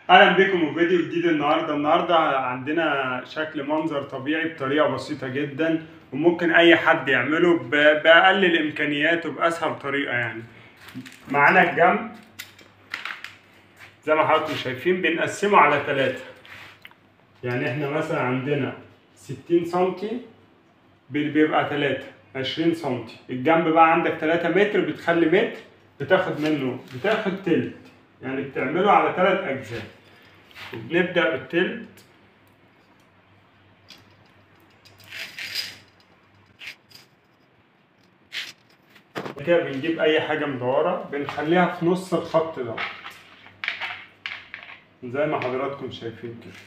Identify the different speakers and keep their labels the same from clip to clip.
Speaker 1: اهلا بكم وفيديو جديد النهارده النهارده عندنا شكل منظر طبيعي بطريقه بسيطه جدا وممكن اي حد يعمله ب- باقل الامكانيات وباسهل طريقه يعني معانا الجنب زي ما حضراتكم شايفين بنقسمه على ثلاثة يعني احنا مثلا عندنا 60 سنتي بي- بيبقى 3 20 سنتي الجنب بقى عندك 3 متر بتخلي متر بتاخد منه بتاخد تلت يعني بتعمله على ثلاث اجزاء وبنبدأ بالتلت كده بنجيب اي حاجة مدورة بنخليها في نص الخط ده زي ما حضراتكم شايفين كده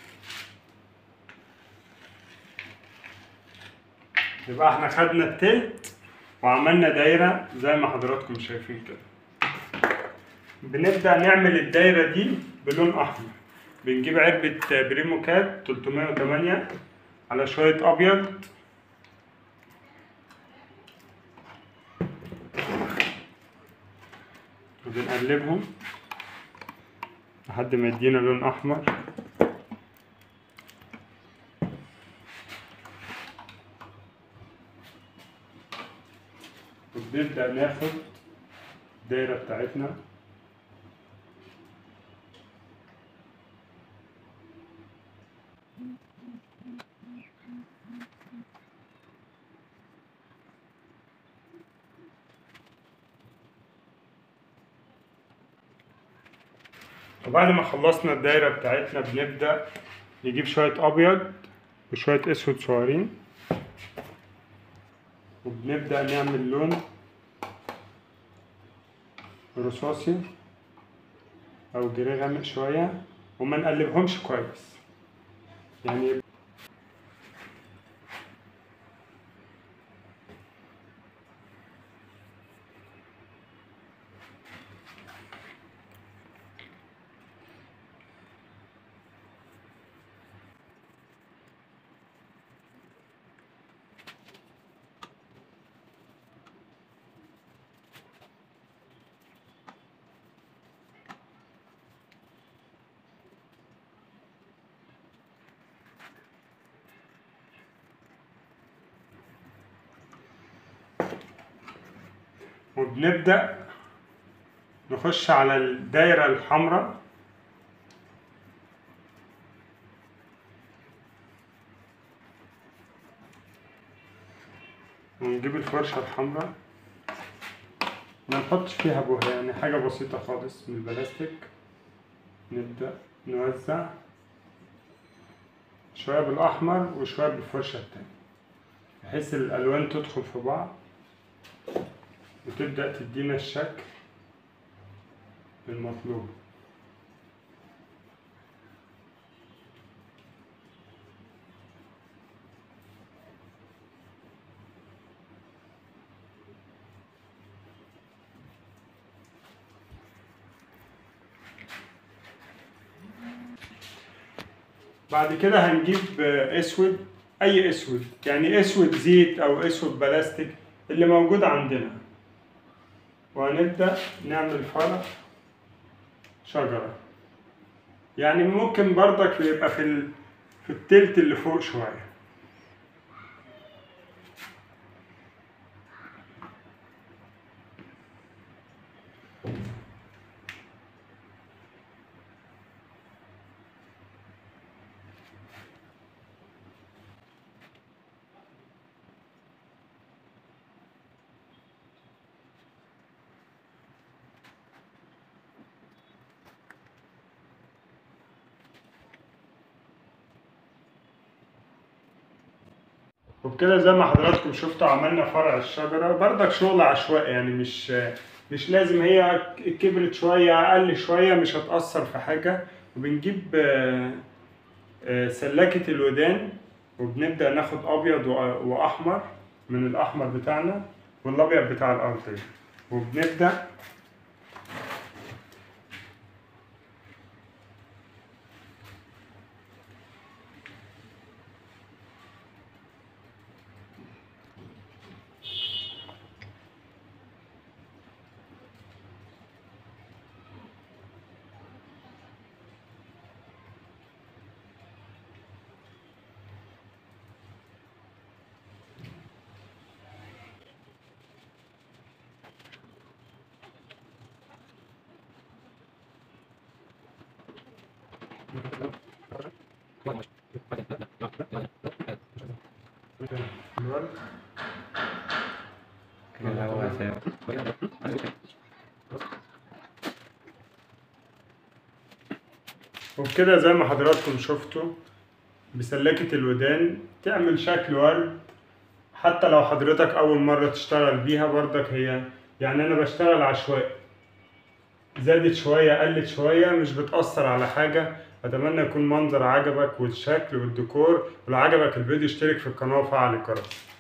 Speaker 1: يبقى احنا خدنا التلت وعملنا دايرة زي ما حضراتكم شايفين كده بنبدأ نعمل الدايرة دي بلون أحمر بنجيب علبة بريمو كات 308 على شوية أبيض وبنقلبهم لحد ما يدينا لون أحمر وبنبدأ ناخد الدايرة بتاعتنا وبعد ما خلصنا الدايرة بتاعتنا بنبدأ نجيب شوية أبيض وشوية أسود صغيرين وبنبدأ نعمل لون رصاصي أو جري غامق شوية وما نقلبهمش كويس يعني وبنبدأ نخش على الدايرة الحمراء ونجيب الفرشة الحمراء ما نحطش فيها بوهية يعني حاجة بسيطة خالص من البلاستيك نبدأ نوزع شوية بالأحمر وشوية بالفرشة التانية بحيث الألوان تدخل في بعض وتبدأ تدينا الشكل المطلوب بعد كده هنجيب اسود اي اسود يعني اسود زيت او اسود بلاستيك اللي موجود عندنا وهنبدأ نعمل فرع شجرة يعني ممكن برضك يبقى في ال... في التلت اللي فوق شوية وبكده زي ما حضراتكم شفتوا عملنا فرع الشجرة برضك شغل عشوائي يعني مش مش لازم هي كبرت شوية أقل شوية مش هتأثر في حاجة وبنجيب آه، آه، سلاكة الودان وبنبدأ ناخد أبيض وأ- وأحمر من الأحمر بتاعنا والأبيض بتاع الأرضية وبنبدأ
Speaker 2: كده هو هيساوي
Speaker 1: وبكده زي ما حضراتكم شفتوا بسلكة الودان تعمل شكل ورد حتى لو حضرتك أول مرة تشتغل بيها برضك هي يعني أنا بشتغل عشوائي زادت شوية قلت شوية مش بتأثر على حاجة أتمنى يكون منظر عجبك والشكل والديكور ولو عجبك الفيديو اشترك في القناة وفعل الجرس